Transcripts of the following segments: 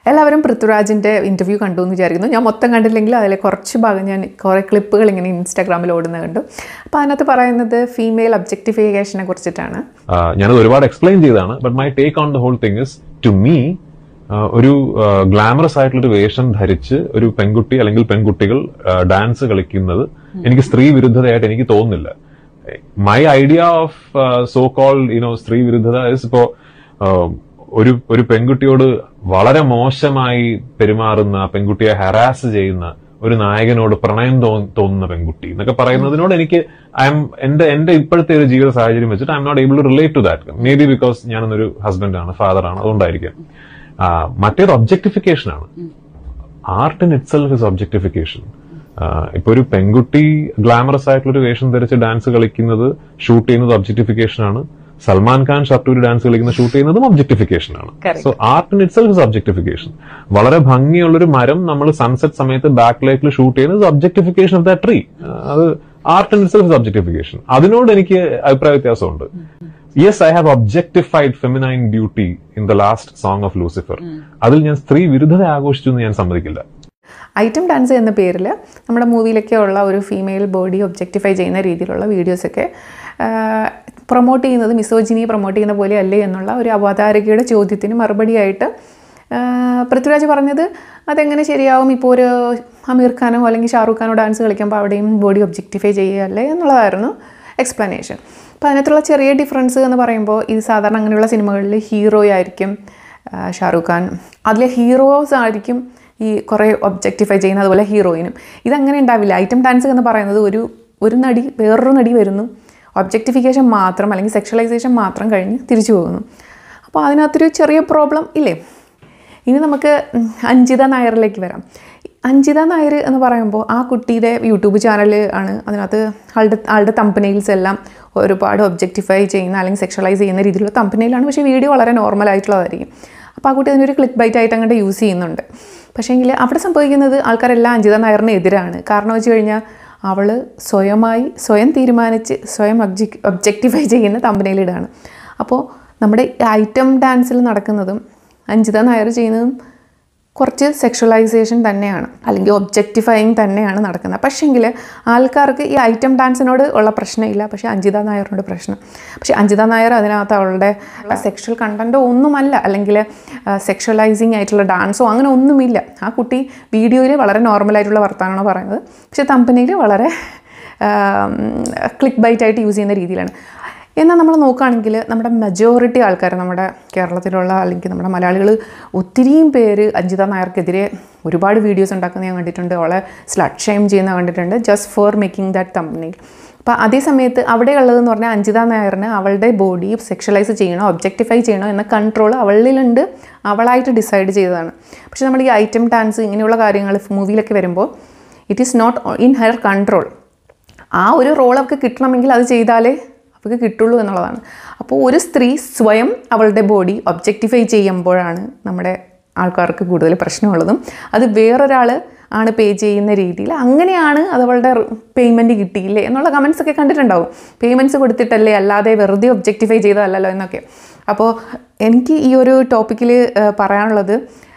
എല്ലാവരും പൃഥ്വിരാജിൻ്റെ ഇൻ്റർവ്യൂ കണ്ടു എന്ന് വിചാരിക്കുന്നു ഞാൻ മൊത്തം കണ്ടില്ലെങ്കിൽ അതിലെ കുറച്ച് ഭാഗം ഞാൻ കുറേ ക്ലിപ്പുകൾ ഇങ്ങനെ ഇൻസ്റ്റാഗ്രാമിൽ ഓടുന്നത് കണ്ടു അപ്പോൾ അതിനകത്ത് പറയുന്നത് ഫീമെയിൽ ഒബ്ജക്റ്റിഫിക്കേഷനെ കുറിച്ചിട്ടാണ് ആഹ് ഞാനത് ഒരുപാട് എക്സ്പ്ലെയിൻ ചെയ്തതാണ് but my take on the whole thing is to me ഒരു ഗ്ലാമറസ് ആയിട്ടുള്ള ഒരു വേഷം ധരിച്ച് ഒരു പെൺകുട്ടി അല്ലെങ്കിൽ പെൺകുട്ടികൾ ഡാൻസ് കളിക്കുന്നത് എനിക്ക് സ്ത്രീ വിരുദ്ധതയായിട്ട് എനിക്ക് തോന്നുന്നില്ല my idea of so call you know സ്ത്രീ വിരുദ്ധത ഇസ് ഇപ്പോ ആഹ് ഒരു ഒരു പെൺകുട്ടിയോട് വളരെ മോശമായി പെരുമാറുന്ന പെൺകുട്ടിയെ ഹരാസ് ചെയ്യുന്ന ഒരു നായകനോട് പ്രണയം തോ- തോന്നുന്ന പെൺകുട്ടി എന്നൊക്കെ പറയുന്നതിനോട് എനിക്ക് ഐ എം എന്റെ എന്റെ ഇപ്പോഴത്തെ ഒരു ജീവിത സാഹചര്യം വെച്ചിട്ട് I'm not able to relate to that maybe because ഞാനൊരു ഹസ്ബൻഡ് ആണ് ഫാദർ ആണ് അതുകൊണ്ടായിരിക്കും ആ, മറ്റേത് ഒബ്ജക്ടിഫിക്കേഷൻ ആണ് art in itself is objectification ഇപ്പൊ ഒരു പെൺകുട്ടി ഗ്ലാമറസ് ആയിട്ടുള്ള ഒരു വേഷം ധരിച്ച് ഡാൻസ് കളിക്കുന്നത് ഷൂട്ട് ചെയ്യുന്നത് ഒബ്ജക്ടിഫിക്കേഷൻ ആണ് സൽമാൻ ഖാൻ ഷർട്ടൂരി ഡാൻസ് കളിക്കുന്ന ഷൂട്ട് ചെയ്യുന്നതും ഒബ്ജക്ടിഫിക്കേഷൻ ആണ് Correct. So art in itself is objectification വളരെ ഭംഗിയുള്ള ഒരു മരം നമ്മൾ സൺസെറ്റ് സമയത്ത് ബാക്ക് ലൈറ്റിൽ ഷൂട്ട് ചെയ്യുന്നത് ഒബ്ജക്ടിഫിക്കേഷൻ ഓഫ് ദ ട്രീ അത് art in itself is objectification അതിനോട് എനിക്ക് അഭിപ്രായ വ്യത്യാസമുണ്ട് yes I have objectified feminine beauty in the last song of Lucifer അതിൽ ഞാൻ സ്ത്രീ വിരുദ്ധത ആഘോഷിച്ചു എന്ന് ഞാൻ സമ്മതിക്കില്ല ഐറ്റം ഡാൻസ് എന്ന പേരിൽ നമ്മുടെ മൂവിയിലൊക്കെ ഉള്ള ഒരു ഫീമെയിൽ ബോഡി ഒബ്ജക്റ്റിഫൈ ചെയ്യുന്ന രീതിയിലുള്ള വീഡിയോസൊക്കെ പ്രൊമോട്ട് ചെയ്യുന്നത് മിസോജിനിയെ പ്രൊമോട്ട് ചെയ്യുന്ന പോലെ അല്ലേ എന്നുള്ള ഒരു അവതാരകയുടെ ചോദ്യത്തിന് മറുപടിയായിട്ട് ആ, പൃഥ്വിരാജ് പറഞ്ഞത് അതെങ്ങനെ ശരിയാവും ഇപ്പോൾ ഒരു അമീർ ഖാനോ അല്ലെങ്കിൽ ഷാറൂഖ് ഖാനോ ഡാൻസ് കളിക്കുമ്പോൾ അവിടെയും ബോഡി ഒബ്ജക്റ്റിഫൈ ചെയ്യുകയല്ലേ എന്നുള്ളതായിരുന്നു എക്സ്പ്ലനേഷൻ അപ്പോൾ അതിനകത്തുള്ള ചെറിയ ഡിഫറൻസ് എന്ന് പറയുമ്പോൾ ഇത് സാധാരണ അങ്ങനെയുള്ള സിനിമകളിൽ ഹീറോ ആയിരിക്കും ആ, ഷാറൂഖ് ഖാൻ അതിലെ ഹീറോസ് ആയിരിക്കും ഈ കുറേ ഒബ്ജക്റ്റിഫൈ ചെയ്യുന്ന അതുപോലെ ഹീറോയിനും ഇതങ്ങനെ ഉണ്ടാവില്ല ഐറ്റം ഡാൻസ് എന്ന് പറയുന്നത് ഒരു ഒരു നടി വേറൊരു നടി വരുന്നു ഒബ്ജക്റ്റിഫിക്കേഷൻ മാത്രം അല്ലെങ്കിൽ സെക്ഷലൈസേഷൻ മാത്രം കഴിഞ്ഞ് തിരിച്ചു പോകുന്നു അപ്പോൾ അതിനകത്തൊരു ചെറിയ പ്രോബ്ലം ഇല്ലേ ഇനി നമുക്ക് ഉം, അഞ്ജിത നായറിലേക്ക് വരാം അഞ്ജിത നായർ എന്ന് പറയുമ്പോൾ ആ കുട്ടിയുടെ യൂട്യൂബ് ചാനൽ ആണ് അതിനകത്ത് ആളുടെ ആളുടെ തമ്പനയിൽസ് എല്ലാം ഒരുപാട് ഒബ്ജക്റ്റിഫൈ ചെയ്യുന്ന അല്ലെങ്കിൽ സെക്ഷലൈസ് ചെയ്യുന്ന രീതിയിലുള്ള തമ്പനയിലാണ് പക്ഷേ വീഡിയോ വളരെ നോർമൽ ആയിട്ടുള്ളതായിരിക്കും അപ്പോൾ ആ കുട്ടി അതിനൊരു ക്ലിക്ക് ബൈറ്റ് ആയിട്ട് അങ്ങോട്ട് യൂസ് ചെയ്യുന്നുണ്ട് പക്ഷേങ്കിൽ അവിടെ സംഭവിക്കുന്നത് ആൾക്കാരെല്ലാം അഞ്ജിത നായറിന് എതിരാണ് കാരണം വെച്ച് കഴിഞ്ഞാൽ അവൾ സ്വയമായി സ്വയം തീരുമാനിച്ച് സ്വയം ഒബ്ജക് ഒബ്ജക്റ്റിഫൈ ചെയ്യുന്ന തമ്പനയിലിടാണ് അപ്പോൾ നമ്മുടെ ഐറ്റം ഡാൻസിൽ നടക്കുന്നതും അഞ്ജിത നായർ ചെയ്യുന്നതും കുറച്ച് സെക്ഷുവലൈസേഷൻ തന്നെയാണ് അല്ലെങ്കിൽ ഒബ്ജക്റ്റിഫൈങ് തന്നെയാണ് നടക്കുന്നത് പക്ഷേങ്കിൽ ആൾക്കാർക്ക് ഈ ഐറ്റം ഡാൻസിനോട് ഉള്ള പ്രശ്നമില്ല പക്ഷേ അഞ്ജിത നായറിനോട് പ്രശ്നം പക്ഷേ അഞ്ജിത നായർ അതിനകത്ത് അവളുടെ സെക്ഷൽ കണ്ടൻറ്റോ ഒന്നുമല്ല അല്ലെങ്കിൽ സെക്ഷുവലൈസിങ് ആയിട്ടുള്ള ഡാൻസോ അങ്ങനെ ഒന്നുമില്ല ആ കുട്ടി വീഡിയോയിൽ വളരെ നോർമലായിട്ടുള്ള വർത്തമാനമാണ് പറയുന്നത് പക്ഷേ കമ്പനിയിൽ വളരെ ക്ലിക്ക് ബൈറ്റ് ആയിട്ട് യൂസ് ചെയ്യുന്ന രീതിയിലാണ് എന്നാൽ നമ്മൾ നോക്കുകയാണെങ്കിൽ നമ്മുടെ മെജോറിറ്റി ആൾക്കാർ നമ്മുടെ കേരളത്തിലുള്ള അല്ലെങ്കിൽ നമ്മുടെ മലയാളികൾ ഒത്തിരിയും പേര് അഞ്ജിത നായർക്കെതിരെ ഒരുപാട് വീഡിയോസ് ഉണ്ടാക്കുന്ന ഞാൻ കണ്ടിട്ടുണ്ട് അവളെ സ്ലട്ട് ഷെയിം ചെയ്യുന്ന കണ്ടിട്ടുണ്ട് ജസ്റ്റ് ഫോർ മേക്കിംഗ് ദാറ്റ് തമ്പനിൽ അപ്പോൾ അതേ സമയത്ത് അവിടെയുള്ളതെന്ന് പറഞ്ഞാൽ അഞ്ജിത നായറിന് അവളുടെ ബോഡി സെക്ഷലൈസ് ചെയ്യണോ ഒബ്ജക്റ്റിഫൈ ചെയ്യണോ എന്ന കൺട്രോൾ അവളിലുണ്ട് അവളായിട്ട് ഡിസൈഡ് ചെയ്തതാണ് പക്ഷേ നമ്മൾ ഈ ഐറ്റം ഡാൻസ് ഇങ്ങനെയുള്ള കാര്യങ്ങൾ മൂവിയിലൊക്കെ വരുമ്പോൾ it is not in her control ആ ഒരു റോൾ അവൾക്ക് കിട്ടണമെങ്കിൽ അത് ചെയ്താലേ അവൾക്ക് കിട്ടുള്ളൂ എന്നുള്ളതാണ് അപ്പോൾ ഒരു സ്ത്രീ സ്വയം അവളുടെ ബോഡി ഒബ്ജക്റ്റിഫൈ ചെയ്യുമ്പോഴാണ് നമ്മുടെ ആൾക്കാർക്ക് കൂടുതൽ പ്രശ്നമുള്ളതും അത് വേറൊരാൾ ആണ് പേ ചെയ്യുന്ന രീതിയിൽ അങ്ങനെയാണ് അത് അവളുടെ പേയ്മെൻറ്റ് കിട്ടിയില്ലേ എന്നുള്ള കമൻസ് ഒക്കെ കണ്ടിട്ടുണ്ടാവും പേയ്മെൻറ്റ്സ് കൊടുത്തിട്ടല്ലേ അല്ലാതെ വെറുതെ ഒബ്ജക്റ്റിഫൈ ചെയ്തതല്ലല്ലോ എന്നൊക്കെ അപ്പോൾ എനിക്ക് ഈ ഒരു ടോപ്പിക്കിൽ പറയാനുള്ളത്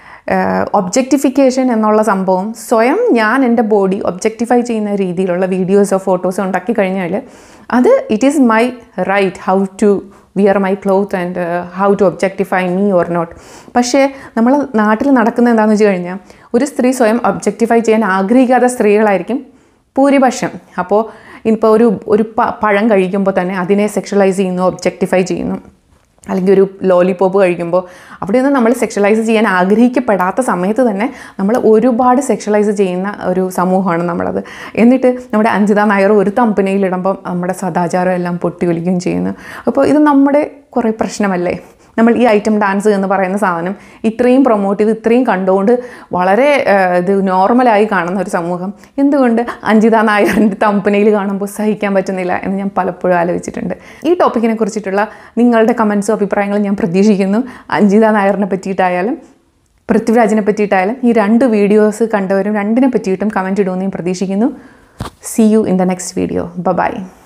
ഒബ്ജക്റ്റിഫിക്കേഷൻ എന്നുള്ള സംഭവം സ്വയം ഞാൻ എൻ്റെ ബോഡി ഒബ്ജക്റ്റിഫൈ ചെയ്യുന്ന രീതിയിലുള്ള വീഡിയോസോ ഫോട്ടോസോ ഉണ്ടാക്കി കഴിഞ്ഞാൽ അത് it is my right how to wear my cloth and how to objectify me or not പക്ഷേ നമ്മൾ നാട്ടിൽ നടക്കുന്നത് എന്താണെന്ന് വെച്ച് കഴിഞ്ഞാൽ ഒരു സ്ത്രീ സ്വയം ഒബ്ജക്റ്റിഫൈ ചെയ്യാൻ ആഗ്രഹിക്കാത്ത സ്ത്രീകളായിരിക്കും ഭൂരിപക്ഷം അപ്പോൾ ഇപ്പോൾ ഒരു ഒരു പ- പഴം കഴിക്കുമ്പോൾ തന്നെ അതിനെ സെക്ഷലൈസ് ചെയ്യുന്നു ഒബ്ജക്റ്റിഫൈ ചെയ്യുന്നു അല്ലെങ്കിൽ ഒരു ലോലിപോപ്പ് കഴിക്കുമ്പോൾ അവിടെയൊന്നും നമ്മൾ സെക്ഷലൈസ് ചെയ്യാൻ ആഗ്രഹിക്കപ്പെടാത്ത സമയത്ത് തന്നെ നമ്മൾ ഒരുപാട് സെക്ഷലൈസ് ചെയ്യുന്ന ഒരു സമൂഹമാണ് നമ്മളത് എന്നിട്ട് നമ്മുടെ അഞ്ജിത നായർ ഒരു തമ്പനയിലിടുമ്പം നമ്മുടെ സദാചാരം എല്ലാം പൊട്ടി ഒലിക്കുകയും ചെയ്യുന്നു അപ്പോൾ ഇത് നമ്മുടെ കുറേ പ്രശ്നമല്ലേ നമ്മൾ ഈ ഐറ്റം ഡാൻസ് എന്ന് പറയുന്ന സാധനം ഇത്രയും പ്രൊമോട്ട് ചെയ്ത് ഇത്രയും കണ്ടുകൊണ്ട് വളരെ ആ, ഇത് നോർമലായി കാണുന്ന ഒരു സമൂഹം എന്തുകൊണ്ട് അഞ്ജിത നായറിൻ്റെ തമ്പനയിൽ കാണുമ്പോൾ സഹിക്കാൻ പറ്റുന്നില്ല എന്ന് ഞാൻ പലപ്പോഴും ആലോചിച്ചിട്ടുണ്ട് ഈ ടോപ്പിക്കിനെ കുറിച്ചിട്ടുള്ള നിങ്ങളുടെ കമൻസും അഭിപ്രായങ്ങളും ഞാൻ പ്രതീക്ഷിക്കുന്നു അഞ്ജിത നായറിനെ പറ്റിയിട്ടായാലും പൃഥ്വിരാജിനെ പറ്റിയിട്ടായാലും ഈ രണ്ട് വീഡിയോസ് കണ്ടവരും രണ്ടിനെ പറ്റിയിട്ടും കമൻറ്റ് ഇടുമെന്ന് ഞാൻ പ്രതീക്ഷിക്കുന്നു see you in the next video by